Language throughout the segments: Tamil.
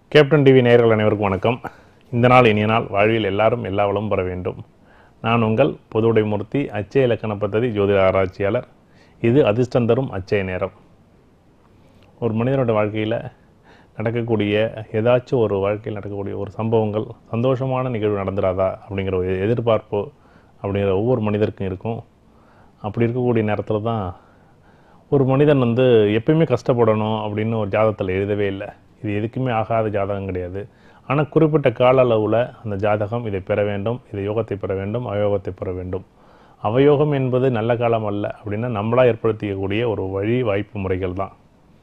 கேப்டன் டிவி நேயர்கள் அனைவருக்கும் வணக்கம் இந்த நாள் இனிய நாள் வாழ்வில் எல்லாரும் எல்லா வளமும் பெற வேண்டும் நான் உங்கள் பொதுவுடைமூர்த்தி அச்சய இலக்கண பദ്ധதி ஜோதிட ஆராய்ச்சியாளர் இது அதிர்ஷ்டம் தரும் அச்சய நேரம் ஒரு மனிதனோட வாழ்க்கையில் நடக்கக்கூடிய ஏதாச்சும் ஒரு வாழ்க்கையில் நடக்கக்கூடிய ஒரு சம்பவங்கள் சந்தோஷமான நிகழ்வு நடந்துடாதா அப்படிங்கிற ஒரு எதிர்பார்ப்பு அப்படிங்கிற ஒவ்வொரு மனிதருக்கும் இருக்கும் அப்படி இருக்கக்கூடிய நேரத்தில் தான் ஒரு மனிதன் வந்து எப்பயுமே கஷ்டப்படணும் அப்படின்னு ஒரு ஜாதகத்தில் எழுதவே இல்லை இது எதுக்குமே ஆகாத ஜாதகம் கிடையாது ஆனால் குறிப்பிட்ட கால அளவில் அந்த ஜாதகம் இதை பெற வேண்டும் இதை யோகத்தை பெற வேண்டும் அவயோகத்தை பெற வேண்டும் அவயோகம் என்பது நல்ல காலம் அல்ல அப்படின்னா நம்மளாக ஏற்படுத்திக்கக்கூடிய ஒரு வழி வாய்ப்பு முறைகள் தான்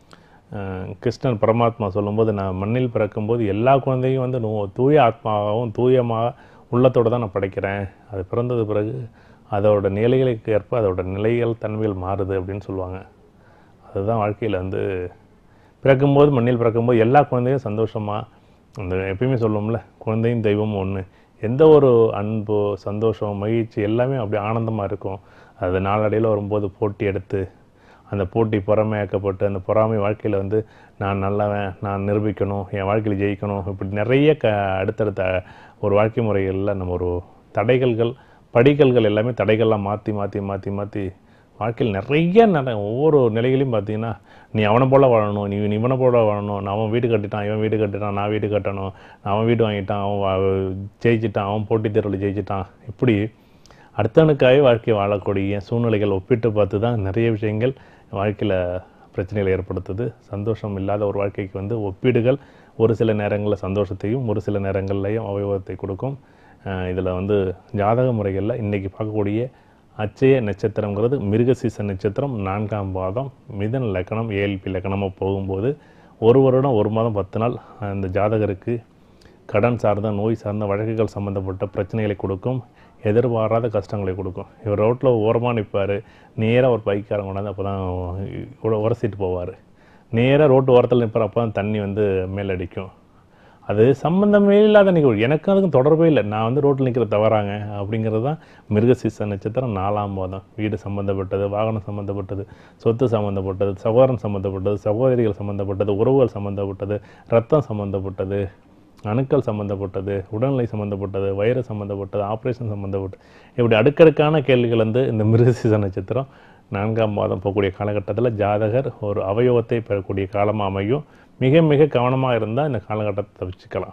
அஹ் கிருஷ்ணன் பரமாத்மா சொல்லும்போது நான் மண்ணில் பிறக்கும்போது எல்லா குழந்தையும் வந்து நூ- தூய ஆத்மாவாகவும் தூயமாக உள்ளத்தோடு தான் நான் படைக்கிறேன் அது பிறந்தது பிறகு அதோட நிலைகளுக்கு ஏற்ப அதோட நிலைகள் தன்மைகள் மாறுது அப்படின்னு சொல்லுவாங்க அதுதான் வாழ்க்கையில் வந்து பிறக்கும்போது மண்ணில் பிறக்கும்போது எல்லா குழந்தையும் சந்தோஷமாக அந்த எப்பயுமே சொல்லுவோம்ல குழந்தையும் தெய்வம் ஒன்று எந்த ஒரு அன்பு சந்தோஷம் மகிழ்ச்சி எல்லாமே அப்படி ஆனந்தமாக இருக்கும் அது நாளடைவில் வரும்போது போட்டி எடுத்து அந்த போட்டி பொறாமையாக்கப்பட்டு அந்த பொறாமை வாழ்க்கையில் வந்து நான் நல்லவன் நான் நிரூபிக்கணும் என் வாழ்க்கையில் ஜெயிக்கணும் இப்படி நிறைய க அடுத்தடுத்த ஒரு வாழ்க்கை முறைகளில் நம்ம ஒரு தடைகள்கள் படிகல்கள் எல்லாமே தடைகள்லாம் மாற்றி மாற்றி மாற்றி மாற்றி வாழ்க்கையில் நிறைய நட ஒவ்வொரு நிலைகளையும் பார்த்தீங்கன்னா நீ அவனை போல வாழணும் நீ நீ இவனை போல வாழணும் நான் அவன் வீடு கட்டிட்டான் இவன் வீடு கட்டிட்டான் நான் வீடு கட்டணும் நான் அவன் வீடு வாங்கிட்டான் அவன் வா- ஜெயிச்சிட்டான் அவன் போட்டித் தேர்வில் ஜெயிச்சிட்டான் இப்படி அடுத்தவனுக்காகவே வாழ்க்கையை வாழக்கூடிய சூழ்நிலைகள் ஒப்பிட்டு பார்த்து தான் நிறைய விஷயங்கள் வாழ்க்கையில் பிரச்சனைகளை ஏற்படுத்துது சந்தோஷம் இல்லாத ஒரு வாழ்க்கைக்கு வந்து ஒப்பீடுகள் ஒரு சில நேரங்களில் சந்தோஷத்தையும் ஒரு சில நேரங்கள்லையும் அவயோகத்தை கொடுக்கும் இதில் வந்து ஜாதக முறைகளில் இன்றைக்கி பார்க்கக்கூடிய அச்சய நட்சத்திரங்கிறது மிருகசீச நட்சத்திரம் நான்காம் பாதம் மிதன் லக்கணம் ஏஎல்பி லக்கணமாக போகும்போது ஒரு வருடம் ஒரு மாதம் பத்து நாள் அந்த ஜாதகருக்கு கடன் சார்ந்த நோய் சார்ந்த வழக்குகள் சம்மந்தப்பட்ட பிரச்சனைகளை கொடுக்கும் எதிர்பாராத கஷ்டங்களை கொடுக்கும் இவர் ரோட்டில் ஓரமாக நிற்பார் நேராக ஒரு பைக்காரங்க கொண்டாந்து அப்போ தான் உரசிட்டு போவார் நேராக ரோட்டு ஓரத்தில் நிற்பார் அப்போ தான் தண்ணி வந்து மேலடிக்கும் அது சம்பந்தமே இல்லாத நிகழ்வு எனக்கும் அதுக்கும் தொடர்பே இல்லை நான் வந்து ரோட்டில் நிற்கிற தவறாங்க அப்படிங்கிறது தான் மிருகசீச நட்சத்திரம் நாலாம் பாதம் வீடு சம்மந்தப்பட்டது வாகனம் சம்மந்தப்பட்டது சொத்து சம்மந்தப்பட்டது சகோதரன் சம்மந்தப்பட்டது சகோதரிகள் சம்மந்தப்பட்டது உறவுகள் சம்மந்தப்பட்டது ரத்தம் சம்மந்தப்பட்டது அணுக்கள் சம்மந்தப்பட்டது உடல்நிலை சம்மந்தப்பட்டது வயிறு சம்மந்தப்பட்டது ஆப்ரேஷன் சம்மந்தப்பட்டது இப்படி அடுக்கடுக்கான கேள்விகள் வந்து இந்த மிருகசீச நட்சத்திரம் நான்காம் மாதம் போகக்கூடிய காலகட்டத்தில் ஜாதகர் ஒரு அவயவத்தை பெறக்கூடிய காலமாக அமையும் மிக மிக கவனமாக இருந்தால் இந்த காலகட்டத்தை தவிச்சுக்கலாம்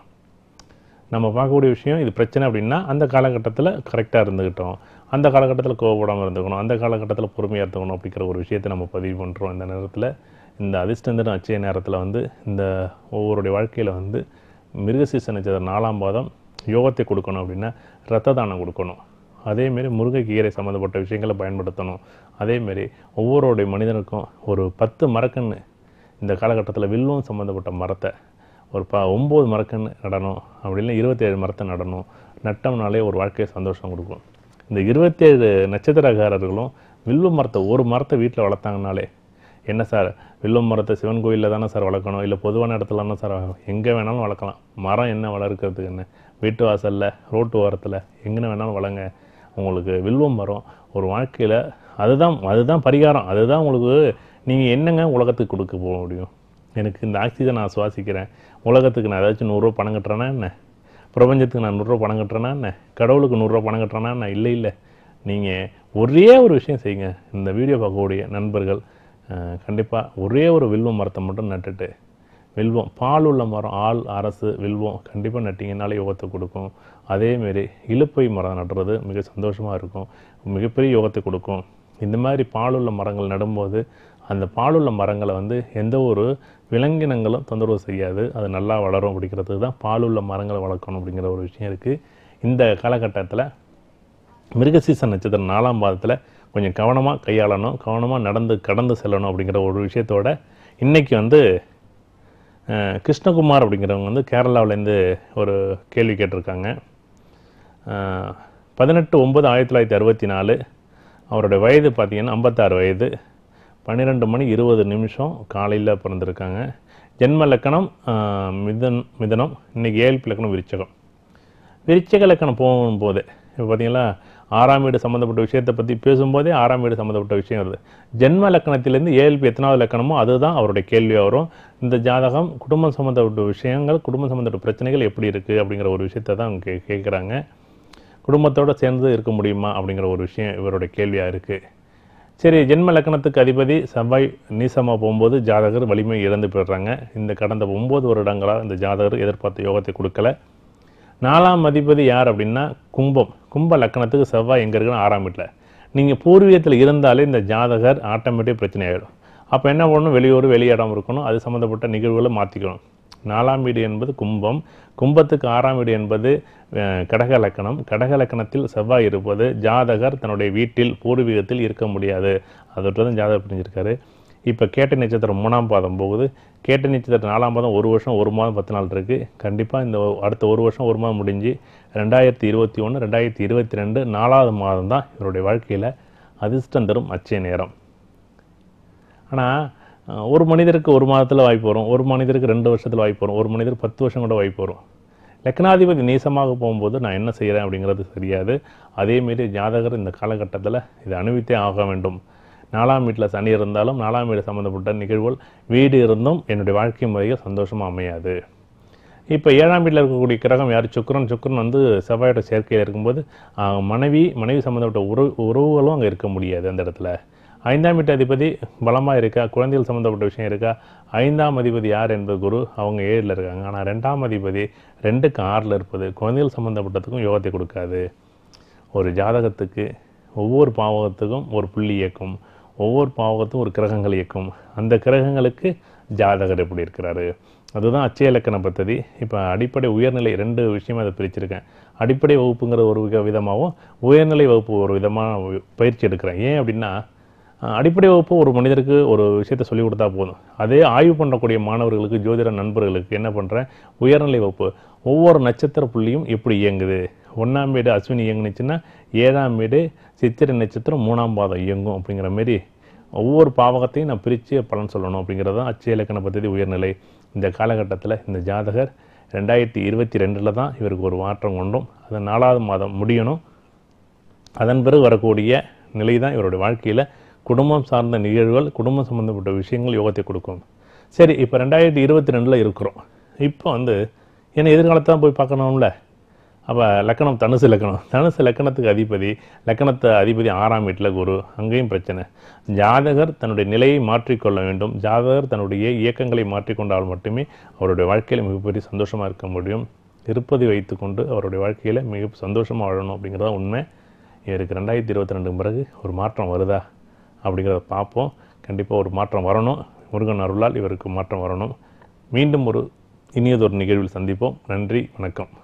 நம்ம பார்க்கக்கூடிய விஷயம் இது பிரச்சனை அப்படின்னா அந்த காலகட்டத்தில் கரெக்டாக இருந்துக்கிட்டோம் அந்த காலகட்டத்தில் கோவப்படாமல் இருந்துக்கணும் அந்த காலகட்டத்தில் பொறுமையாக இருந்துக்கணும் அப்படிங்கிற ஒரு விஷயத்தை நம்ம பதிவு பண்ணுறோம் இந்த நேரத்தில் இந்த அதிர்ஷ்டந்திரன் அச்சய நேரத்தில் வந்து இந்த ஒவ்வொருடைய வாழ்க்கையில் வந்து மிருகசீச நட்சத்திரம் நாலாம் பாதம் யோகத்தை கொடுக்கணும் அப்படின்னா ரத்த தானம் கொடுக்கணும் அதேமாரி முருங்கைக்கீரை சம்மந்தப்பட்ட விஷயங்களை பயன்படுத்தணும் அதேமாரி ஒவ்வொருடைய மனிதனுக்கும் ஒரு பத்து மரக்கன்று இந்த காலகட்டத்தில் வில்வம் சம்மந்தப்பட்ட மரத்தை ஒரு ப ஒம்பது மரக்கன்று நடணும் அப்படி இல்லை இருபத்தேழு மரத்தை நடணும் நட்டம்னாலே ஒரு வாழ்க்கையை சந்தோஷம் கொடுக்கும் இந்த இருபத்தேழு நட்சத்திரக்காரர்களும் வில்வ மரத்தை ஒரு மரத்தை வீட்டில் வளர்த்தாங்கனாலே என்ன சார் வில்வ மரத்தை சிவன் கோயிலில் தானே சார் வளர்க்கணும் இல்லை பொதுவான இடத்துல தானே சார் வளர்க்கணும் எங்கே வேணாலும் வளர்க்கலாம் மரம் என்ன வளர்க்கறதுக்கு என்ன வீட்டு வாசலில் ரோட்டு ஓரத்தில் எங்கே வேணாலும் வளங்க உங்களுக்கு வில்வம் மரம் ஒரு வாழ்க்கையில் அதுதான் அதுதான் பரிகாரம் அதுதான் உங்களுக்கு நீங்கள் என்னங்க உலகத்துக்கு கொடுக்க போக முடியும் எனக்கு இந்த ஆக்சிஜன் நான் சுவாசிக்கிறேன் உலகத்துக்கு நான் ஏதாச்சும் நூறுரூவா பணம் கட்டுறேன்னா என்ன பிரபஞ்சத்துக்கு நான் நூறுரூவா பணம் கட்டுறேன்னா என்ன கடவுளுக்கு நூறுரூவா பணம் கட்டுறேன்னா என்ன இல்லை இல்லை நீங்கள் ஒரே ஒரு விஷயம் செய்யுங்க இந்த வீடியோ பார்க்கக்கூடிய நண்பர்கள் கண்டிப்பாக ஒரே ஒரு வில்வம் மரத்தை மட்டும் நட்டுட்டு வில்வம் பால் உள்ள மரம் ஆள் அரசு வில்வம் கண்டிப்பாக நட்டிங்கனாலே யோகத்தை கொடுக்கும் அதேமாரி இலுப்பை மரம் நடுறது மிக சந்தோஷமாக இருக்கும் மிகப்பெரிய யோகத்தை கொடுக்கும் இந்த மாதிரி பாலுள்ள மரங்கள் நடும்போது அந்த பாலுள்ள மரங்களை வந்து எந்த ஒரு விலங்கினங்களும் தொந்தரவு செய்யாது அது நல்லா வளரும் அப்படிங்கிறதுக்கு தான் பாலுள்ள மரங்களை வளர்க்கணும் அப்படிங்கிற ஒரு விஷயம் இருக்குது இந்த காலகட்டத்தில் மிருகசீசன் நட்சத்திரம் நாலாம் பாதத்தில் கொஞ்சம் கவனமாக கையாளணும் கவனமாக நடந்து கடந்து செல்லணும் அப்படிங்கிற ஒரு விஷயத்தோட இன்றைக்கி வந்து அஹ், கிருஷ்ணகுமார் அப்படிங்கிறவங்க வந்து கேரளாவிலேருந்து ஒரு கேள்வி கேட்டிருக்காங்க அஹ், பதினெட்டு ஒம்பது ஆயிரத்தி தொள்ளாயிரத்தி அறுபத்தி நாலு அவருடைய வயது பார்த்தீங்கன்னா ஐம்பத்தாறு வயது பன்னிரெண்டு மணி இருபது நிமிஷம் காலையில் பிறந்திருக்காங்க ஜென்ம லக்கணம் அஹ், மிதன் மிதனம் இன்றைக்கி ஏழ்பி லக்கணம் விருச்சகம் விருச்சக லக்கணம் போகும்போது இப்போ பார்த்தீங்களா ஆறாம் வீடு சம்மந்தப்பட்ட விஷயத்தை பற்றி பேசும்போதே ஆறாம் வீடு சம்மந்தப்பட்ட விஷயம் வருது ஜென்ம லக்கணத்திலேருந்து ஏழ்பி எத்தனாவது லக்கணமோ அதுதான் அவருடைய கேள்வியாக வரும் இந்த ஜாதகம் குடும்பம் சம்மந்தப்பட்ட விஷயங்கள் குடும்பம் சம்மந்தப்பட்ட பிரச்சனைகள் எப்படி இருக்குது அப்படிங்கிற ஒரு விஷயத்தை தான் அவங்க கே கேட்குறாங்க குடும்பத்தோடு சேர்ந்து இருக்க முடியுமா அப்படிங்கிற ஒரு விஷயம் இவருடைய கேள்வியாக இருக்குது சரி ஜென்ம லக்கணத்துக்கு அதிபதி செவ்வாய் நீசமாக போகும்போது ஜாதகர் வலிமை இழந்து போயிடுறாங்க இந்த கடந்த ஒம்பது வருடங்களாக இந்த ஜாதகர் எதிர்பார்த்த யோகத்தை கொடுக்கல நாலாம் அதிபதி யார் அப்படின்னா கும்பம் கும்ப லக்கணத்துக்கு செவ்வாய் எங்கே இருக்குன்னா ஆறாம் வீட்டில் நீங்கள் பூர்வீகத்தில் இருந்தாலே இந்த ஜாதகர் ஆட்டோமேட்டிக் பிரச்சனை ஆகிடும் அப்போ என்ன பண்ணணும் வெளியூர் வெளியிடம் இருக்கணும் அது சம்மந்தப்பட்ட நிகழ்வுகளை மாற்றிக்கணும் நாலாம் வீடு என்பது கும்பம் கும்பத்துக்கு ஆறாம் வீடு என்பது அஹ், கடக லக்கணம் கடக லக்கணத்தில் செவ்வாய் இருப்பது ஜாதகர் தன்னுடைய வீட்டில் பூர்வீகத்தில் இருக்க முடியாது அதோட தான் ஜாதகர் புரிஞ்சிருக்காரு இப்போ கேட்ட நட்சத்திரம் மூணாம் பாதம் போகுது கேட்ட நட்சத்திரம் நாலாம் பாதம் ஒரு வருஷம் ஒரு மாதம் பத்து நாள் இருக்குது கண்டிப்பாக இந்த ஒ- அடுத்த ஒரு வருஷம் ஒரு மாதம் முடிஞ்சு ரெண்டாயிரத்தி இருபத்தி ஒன்று ரெண்டாயிரத்தி இருபத்தி ரெண்டு நாலாவது மாதம் தான் இவருடைய வாழ்க்கையில் அதிர்ஷ்டம் தரும் அச்சய நேரம் ஆனால் ஒரு மனிதருக்கு ஒரு மாதத்தில் வாய்ப்பு வரும் ஒரு மனிதருக்கு ரெண்டு வருஷத்தில் வாய்ப்பு வரும் ஒரு மனிதருக்கு பத்து வருஷம் கூட வாய்ப்பு வரும் லக்னாதிபதி நீசமாக போகும்போது நான் என்ன செய்கிறேன் அப்படிங்கிறது தெரியாது அதேமாரி ஜாதகர் இந்த காலகட்டத்தில் இதை அனுபவித்தே ஆக வேண்டும் நாலாம் வீட்டில் சனி இருந்தாலும் நாலாம் வீடு சம்மந்தப்பட்ட நிகழ்வுகள் வீடு இருந்தும் என்னுடைய வாழ்க்கை முறைகள் சந்தோஷமாக அமையாது இப்போ ஏழாம் வீட்டில் இருக்கக்கூடிய கிரகம் யார் சுக்கிரன் சுக்கிரன் வந்து செவ்வாயோட சேர்க்கையில் இருக்கும்போது ஆஹ், மனைவி மனைவி சம்மந்தப்பட்ட உறவு உறவுகளும் அங்கே இருக்க முடியாது அந்த இடத்துல ஐந்தாம் வீட்டு அதிபதி பலமாக இருக்கா குழந்தைகள் சம்மந்தப்பட்ட விஷயம் இருக்கா ஐந்தாம் அதிபதி யார் என்பது குரு அவங்க ஏழில் இருக்காங்க ஆனால் ரெண்டாம் அதிபதி ரெண்டுக்கு ஆறில் இருப்பது குழந்தைகள் சம்மந்தப்பட்டதுக்கும் யோகத்தை கொடுக்காது ஒரு ஜாதகத்துக்கு ஒவ்வொரு பாவகத்துக்கும் ஒரு புள்ளி இயக்கும் ஒவ்வொரு பாவகத்துக்கும் ஒரு கிரகங்கள் இயக்கும் அந்த கிரகங்களுக்கு ஜாதகர் எப்படி இருக்கிறாரு அதுதான் அச்சய இலக்கண பദ്ധதி இப்போ அடிப்படை உயர்நிலை ரெண்டு விஷயமா அதை பிரிச்சிருக்கேன் அடிப்படை வகுப்புங்கிற ஒரு வித- விதமாகவும் உயர்நிலை வகுப்பு ஒரு விதமாக பயிற்சி எடுக்கிறேன் ஏன் அப்படின்னா அஹ், அடிப்படை வகுப்பு ஒரு மனிதருக்கு ஒரு விஷயத்தை சொல்லிக் கொடுத்தா போதும் அதே ஆய்வு பண்ணக்கூடிய மாணவர்களுக்கு ஜோதிட நண்பர்களுக்கு என்ன பண்ணுறேன் உயர்நிலை வகுப்பு ஒவ்வொரு நட்சத்திர புள்ளியும் எப்படி இயங்குது ஒன்றாம் வீடு அஸ்வினி இயங்குனுச்சுன்னா ஏழாம் வீடு சித்திரை நட்சத்திரம் மூணாம் பாதம் இயங்கும் அப்படிங்கிற மாரி ஒவ்வொரு பாவகத்தையும் நான் பிரித்து பலன் சொல்லணும் அப்படிங்கிறது தான் அச்சய இலக்கண பദ്ധதி உயர்நிலை இந்த காலகட்டத்தில் இந்த ஜாதகர் ரெண்டாயிரத்தி இருபத்தி ரெண்டில் தான் இவருக்கு ஒரு மாற்றம் கொண்டும் அது நாலாவது மாதம் முடியணும் அதன் பிறகு வரக்கூடிய நிலை தான் இவருடைய வாழ்க்கையில் குடும்பம் சார்ந்த நிகழ்வுகள் குடும்பம் சம்பந்தப்பட்ட விஷயங்கள் யோகத்தை கொடுக்கும் சரி இப்போ ரெண்டாயிரத்தி இருபத்தி ரெண்டில் இருக்கிறோம் இப்போ வந்து ஏன்னா எதிர்காலத்தை தான் போய் பார்க்கணும்ல அப்போ லக்கணம் தனுசு லக்கணம் தனுசு லக்கணத்துக்கு அதிபதி லக்கணத்து அதிபதி ஆறாம் வீட்டில் குரு அங்கேயும் பிரச்சனை ஜாதகர் தன்னுடைய நிலையை மாற்றிக்கொள்ள வேண்டும் ஜாதகர் தன்னுடைய இயக்கங்களை மாற்றிக்கொண்டால் மட்டுமே அவருடைய வாழ்க்கையில் மிகப்பெரிய சந்தோஷமாக இருக்க முடியும் இருப்பதை வைத்துக்கொண்டு அவருடைய வாழ்க்கையில் மிக சந்தோஷமாக வாழணும் அப்படிங்கிறது தான் உண்மை இவருக்கு ரெண்டாயிரத்தி இருபத்தி ரெண்டுக்கு பிறகு ஒரு மாற்றம் வருதா அப்படிங்கிறத பார்ப்போம் கண்டிப்பாக ஒரு மாற்றம் வரணும் முருகன் அருளால் இவருக்கு மாற்றம் வரணும் மீண்டும் ஒரு இனியதொரு நிகழ்வில் சந்திப்போம் நன்றி வணக்கம்